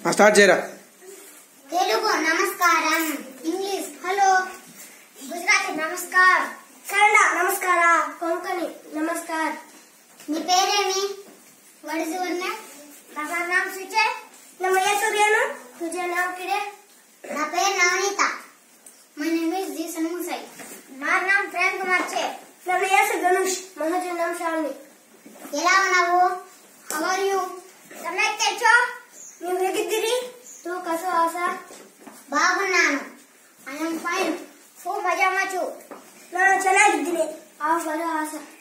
ఆ, స్టార్ట్ చేయరా తెలుగు నమస్కారం ఇంగ్లీష్ హలో గుజరాతీ నమస్కార్ కన్నడ నమస్కార కొంకణి నమస్కార్ నీ పేరేమి వాట్ ఇస్ యువర్ నేమ్ నా నామ్ సుచే ನಮ್ಮ ಹೆಸರೇನು ತುಜೆ ನಾಮ್ ಕಿಡೆ నా పేరు Navaneetha my name is G సన్ముసై మా నామ్ ప్రేమ్ కుమార్ చే ನನ್ನ ಹೆಸರು ಧನುಷ್ ಮಹಾಜನ್ ನಾಮ್ ಶಾಲಿನಿ ఎలా ఉన్నావు హౌ ఆర్ యు సమ్యక్ తెచ్చో ನೀವು ಹೇಗಿದ್ದೀರಿ ತೂ ಕಸು ಆಸ బాగున్నాను ఐ యామ్ ఫైన్ ఫూ మజా మచు ನಾನು ಚೆನ್ನಾಗಿದ್ದೀನಿ ಆ ಬರೋ ಆಸ